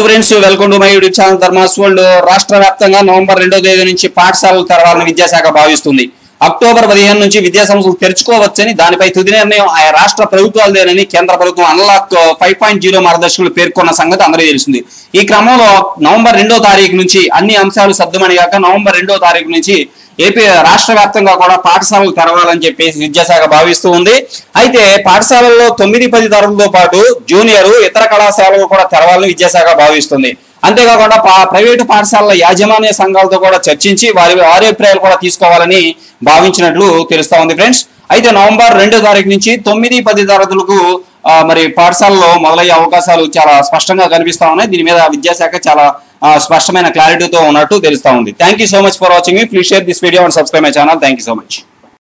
friends welcome to my YouTube channel Dharma's world రాష్ట్ర వ్యాప్తంగా November రెండో తేదీ నుంచి పాఠశాలలు తెరవాలని విద్యాశాఖ భావిస్తుంది అక్టోబర్ పదిహేను నుంచి విద్యా సంస్థలు తెరుచుకోవచ్చని దానిపై తుది నిర్ణయం ఆయా రాష్ట్ర ప్రభుత్వాలదేనని కేంద్ర ప్రభుత్వం అన్లాక్ ఫైవ్ పాయింట్ జీరో మార్గదర్శకులు పేర్కొన్న సంగతి అందరికీ తెలిసింది ఈ క్రమంలో నవంబర్ రెండో తారీఖు నుంచి అన్ని అంశాలు సర్దుమణిగాక నవంబర్ రెండో తారీఖు నుంచి ఏపీ రాష్ట్ర వ్యాప్తంగా కూడా పాఠశాలలు తెరవాలని చెప్పేసి విద్యాశాఖ భావిస్తూ ఉంది అయితే పాఠశాలల్లో తొమ్మిది పది తరగతులతో పాటు జూనియర్ ఇతర కళాశాలలు కూడా తెరవాలని విద్యాశాఖ భావిస్తుంది అంతేకాకుండా పా- ప్రైవేటు పాఠశాలల యాజమాన్య సంఘాలతో కూడా చర్చించి వారి వారి అభిప్రాయాలు కూడా తీసుకోవాలని భావించినట్లు తెలుస్తా ఉంది ఫ్రెండ్స్ అయితే నవంబర్ రెండో తారీఖు నుంచి తొమ్మిది పది తరగతులకు ఆ, మరి పాఠశాలలో మొదలయ్యే అవకాశాలు చాలా స్పష్టంగా కనిపిస్తా ఉన్నాయి దీని మీద విద్యాశాఖ చాలా ఆ, స్పష్టమైన క్లారిటీతో ఉన్నట్టు తెలుస్తా ఉంది thank you so much for watching please share this video and subscribe my channel thank you so much